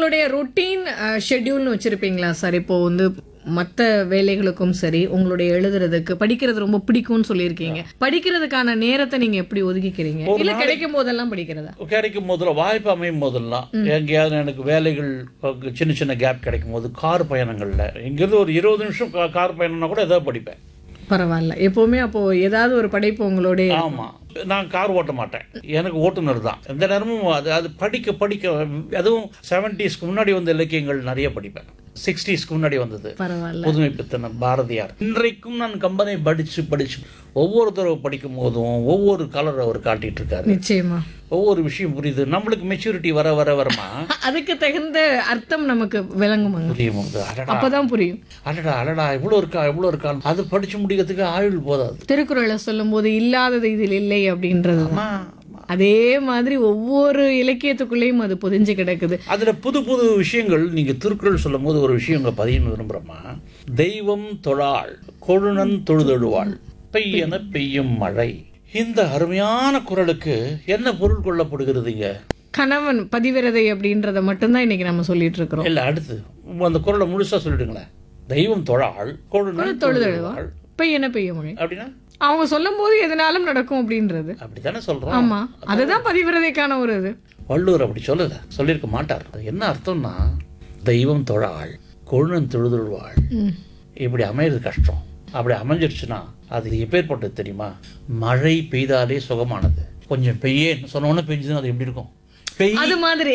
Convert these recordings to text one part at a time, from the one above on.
உங்களுடைய routine ஷெட்யூல்னு வச்சிருப்பீங்களா sir இப்போ வந்து மற்ற வேலைகளுக்கும் சரி உங்களுடைய எழுதுறதுக்கு படிக்கிறது ரொம்ப பிடிக்கும்னு சொல்லியிருக்கீங்க படிக்கிறதுக்கான நேரத்தை நீங்க எப்படி ஒதுக்கிக்கிறீங்க இல்ல கிடைக்கும் போதெல்லாம் படிக்கிறதா கிடைக்கும் போதில் வாய்ப்பு அமையும் போதெல்லாம் எங்கேயாவது எனக்கு வேலைகள் பக்கு- சின்ன சின்ன கேப் கிடைக்கும் போது கார் பயணங்கள்ல இங்கிருந்து ஒரு இருபது நிமிஷம் கா- கார் பயணம்னா கூட ஏதாவது படிப்பேன் பரவாயில்ல எப்பவுமே அப்போ ஏதாவது ஒரு படைப்பு உங்களுடைய ஆமா நான் கார் ஓட்ட மாட்டேன் எனக்கு ஓட்டுநர் தான் எந்த நேரமும் அது அது படிக்க படிக்க அதுவும் செவன்டிஸ்க்கு முன்னாடி வந்த இலக்கியங்கள் நிறைய படிப்பேன் சிக்ஸ்டீஸ்க்கு முன்னாடி வந்தது பரவாயில்ல புதுமை பித்தன பாரதியார் இன்றைக்கும் நான் கம்பனை படிச்சு படிச்சு ஒவ்வொரு தடவை படிக்கும் போதும் ஒவ்வொரு கலர் அவர் காட்டிட்டு இருக்காரு நிச்சயமா ஒவ்வொரு விஷயம் புரியுது நம்மளுக்கு மெச்சூரிட்டி வர வர வரமா அதுக்கு தகுந்த அர்த்தம் நமக்கு விளங்குமாங்க புரியும் போது அடடா அப்பதான் புரியும் அடடா அடடா இவ்வளோ இருக்கா இவ்வளோ இருக்கா அது படிச்சு முடிக்கிறதுக்கு ஆயுள் போதாது திருக்குறளை சொல்லும்போது இல்லாதது இதில் இல்லை அப்படின்றது தான். ஆமா அதே மாதிரி ஒவ்வொரு இலக்கியத்துக்குள்ளேயும் அது பொதிஞ்சு கிடக்குது அதுல புது புது விஷயங்கள் நீங்க திருக்குறள் சொல்லும் போது ஒரு விஷயம் இங்க பதியணும் விரும்புறோமா தெய்வம் தொழாள் கொழுநன் தொழுதொழுவாள் பெய்யன பெய்யும் மழை இந்த அருமையான குறளுக்கு என்ன பொருள் கொள்ளப்படுகிறதுங்க கணவன் பதிவிரதை அப்படின்றத மட்டும்தான் இன்னைக்கு நம்ம சொல்லிட்டு இருக்கிறோம் இல்ல அடுத்து அந்த குறளை முழுசா சொல்லிடுங்களேன் தெய்வம் தொழாள் கொழுநன் தொழுதொழுவாள் பெய்யன பெய்ய மழை அப்படின்னா அவங்க சொல்லும் போது எதனாலும் நடக்கும் அப்படின்றது அப்படித்தானே சொல்றோம் ஆமா அதுதான் பதிவிரதைக்கான ஒரு இது வள்ளுவர் அப்படி சொல்லல சொல்லியிருக்க மாட்டார் அது என்ன அர்த்தம்னா தெய்வம் தொழாள் கொழுநன் தொழுதொழுவாள் ம். இப்படி அமையிறது கஷ்டம் அப்படி அமைஞ்சிருச்சுன்னா அது எப்பேற்பட்டது தெரியுமா மழை பெய்தாலே சுகமானது கொஞ்சம் பெய்யேன்னு சொன்னோன்னே பெஞ்சதுன்னா அது எப்படி இருக்கும் பெய் அது மாதிரி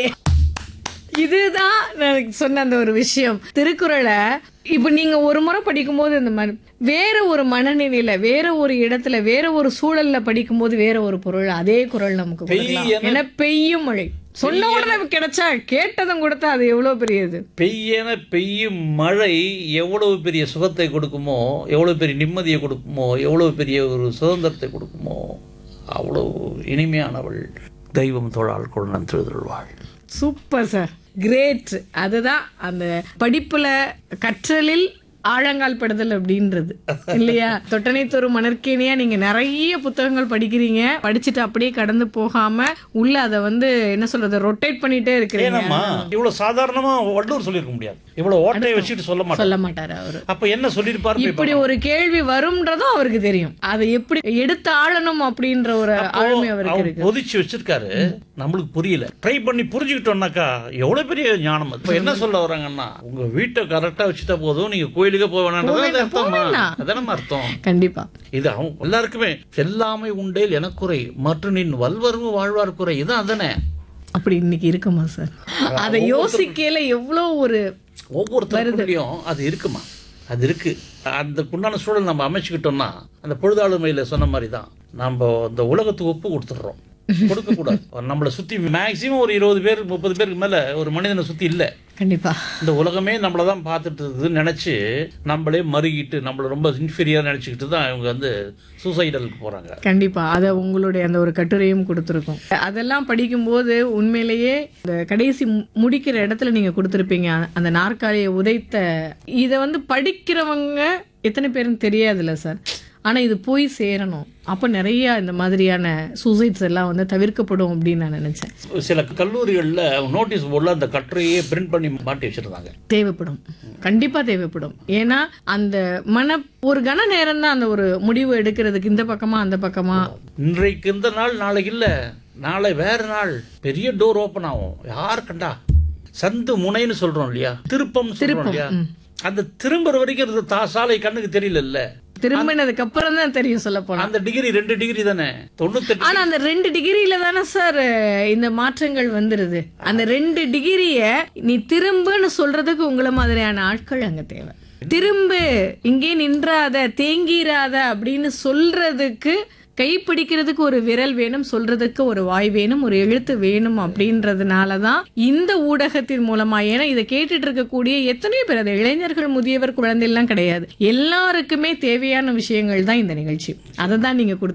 இதுதான் நான் சொன்ன அந்த ஒரு விஷயம் திருக்குறளை இப்ப நீங்க ஒரு முறை படிக்கும்போது இந்த மாதிரி வேற ஒரு மனநிலையில வேற ஒரு இடத்துல வேற ஒரு சூழல்ல படிக்கும்போது வேற ஒரு பொருள் அதே குரல் நமக்கு கொடுக்கலாம். பெய்யன- ஏன்னா பெய்யும் மழை சொன்ன உடனே கிடைச்சா கேட்டதும் கொடுத்தா அது எவ்வளவு பெரியது பெய்யென பெய்யும் மழை எவ்வளவு பெரிய சுகத்தை கொடுக்குமோ எவ்வளவு பெரிய நிம்மதியை கொடுக்குமோ எவ்வளவு பெரிய ஒரு சுதந்திரத்தை கொடுக்குமோ அவ்வளவு இனிமையானவள் தெய்வம் தொழாள் கொழுநன் திருதொழுவாள் சூப்பர் சார் கிரேட் அதுதான் அந்த படிப்புல கற்றலில் ஆழங்கால் படுதல் அப்படின்றது இல்லையா தொட்டனைத்தொரு மணற்கேணியா நீங்க நிறைய புத்தகங்கள் படிக்கிறீங்க படிச்சுட்டு அப்படியே கடந்து போகாம உள்ள அதை வந்து என்ன சொல்றது ரொட்டேட் பண்ணிட்டே இருக்கிறீங்க ஏனம்மா இவ்வளவு சாதாரணமா வள்ளுவர் சொல்லியிருக்க முடியாது இவ்வளவு ஓட்டையை வச்சுட்டு சொல்ல மாட்டேன் சொல்ல மாட்டாரு அவரு அப்ப என்ன சொல்லியிருப்பாரு போய் இப்படி ஒரு கேள்வி வரும்ன்றதும் அவருக்கு தெரியும் அதை எப்படி எடுத்து ஆளணும் அப்படின்ற ஒரு ஆளுமை அவருக்கு அவர் இருக்கு பொதிச்சு வச்சிருக்காரு நம்மளுக்கு புரியல ட்ரை பண்ணி புரிஞ்சுக்கிட்டோம்னாக்கா எவ்வளவு பெரிய ஞானம் அது இப்ப என்ன சொல்ல வராங்கன்னா உங்க வீட்டை கரெக்டா வச்சுட்டா போதும் நீங்க கோயிலுக்கு போக வேணாம்ன்றது அர்த்தமா அதானே அர்த்தம் கண்டிப்பா இது அவங்க எல்லாருக்குமே எல்லாமே உண்டேல் எனக்குறை மற்ற நின் வல்வரும் வாழ்வார் குறை இது அதானே அப்படி இன்னைக்கு இருக்குமா சார் அதை யோசிக்கையில எவ்வளவு ஒரு ஒவ்வொருத்தருக்குள்ளேயும் அது இருக்குமா அது இருக்கு அந்த உண்டான சூழல் நம்ம அமைச்சுக்கிட்டோம்னா அந்த பொழுதாளுமையில சொன்ன மாதிரி தான் நம்ம இந்த உலகத்துக்கு ஒப்பு கொடுத்துடுறோம் கொடுக்க கூடாது நம்மளை சுத்தி மேக்சிமம் ஒரு இருபது பேர் முப்பது பேருக்கு மேல ஒரு மனிதனை சுத்தி இல்ல கண்டிப்பா இந்த உலகமே நம்மளை தான் பார்த்துட்டு இருக்குதுன்னு நினைச்சு நம்மளே மறுகிட்டு நம்மளை ரொம்ப இன்ஃபீரியர் நினைச்சுக்கிட்டு தான் இவங்க வந்து சூசைடலுக்கு போறாங்க கண்டிப்பா அத உங்களுடைய அந்த ஒரு கட்டுரையும் கொடுத்துருக்கோம் அதெல்லாம் படிக்கும்போது உண்மையிலேயே இந்த கடைசி மு- முடிக்கிற இடத்துல நீங்க கொடுத்துருப்பீங்க அந்த நாற்காலியை உதைத்த இதை வந்து படிக்கிறவங்க எத்தனை பேருன்னு தெரியாதுல்ல சார் ஆனா இது போய் சேரணும் அப்ப நிறைய இந்த மாதிரியான சூசைட்ஸ் எல்லாம் வந்து தவிர்க்கப்படும் அப்படின்னு நான் நினைச்சேன் சில கல்லூரிகள்ல நோட்டீஸ் போர்டில் அந்த கட்டுரையே பிரிண்ட் பண்ணி மாட்டி வச்சிருந்தாங்க தேவைப்படும் கண்டிப்பா தேவைப்படும் ஏன்னா அந்த மன ஒரு கன நேரம் தான் அந்த ஒரு முடிவு எடுக்கிறதுக்கு இந்த பக்கமா அந்த பக்கமா இன்றைக்கு இந்த நாள் நாளைக்கு இல்ல நாளை வேற நாள் பெரிய டோர் ஓபன் ஆகும் யார் கண்டா சந்து முனைன்னு சொல்றோம் இல்லையா திருப்பம் சொல்றோம் இல்லையா அந்த திரும்புற வரைக்கும் இந்த தா சாலை கண்ணுக்கு தெரியல திரும்பினதுக்கு அப்புறம் தான் தெரியும் சொல்ல போனா அந்த டிகிரி ரெண்டு டிகிரி தானே தொண்ணூத்தெட்டு ஆனா அந்த ரெண்டு டிகிரியில தானே சார் இந்த மாற்றங்கள் வந்துருது அந்த ரெண்டு டிகிரிய நீ திரும்புன்னு சொல்றதுக்கு உங்கள மாதிரியான ஆட்கள் அங்க தேவை திரும்பு இங்கே நின்றாத தேங்கிராத அப்படின்னு சொல்றதுக்கு கை பிடிக்கிறதுக்கு ஒரு விரல் வேணும் சொல்றதுக்கு ஒரு வாய் வேணும் ஒரு எழுத்து வேணும் அப்படின்றதுனால தான் இந்த ஊடகத்தின் மூலமா ஏன்னா இதை கேட்டுட்டு இருக்கக்கூடிய எத்தனையோ பேர் அது இளைஞர்கள் முதியவர் குழந்தை எல்லாம் கிடையாது எல்லாருக்குமே தேவையான விஷயங்கள் தான் இந்த நிகழ்ச்சி அதை தான் நீங்க கொடுத்து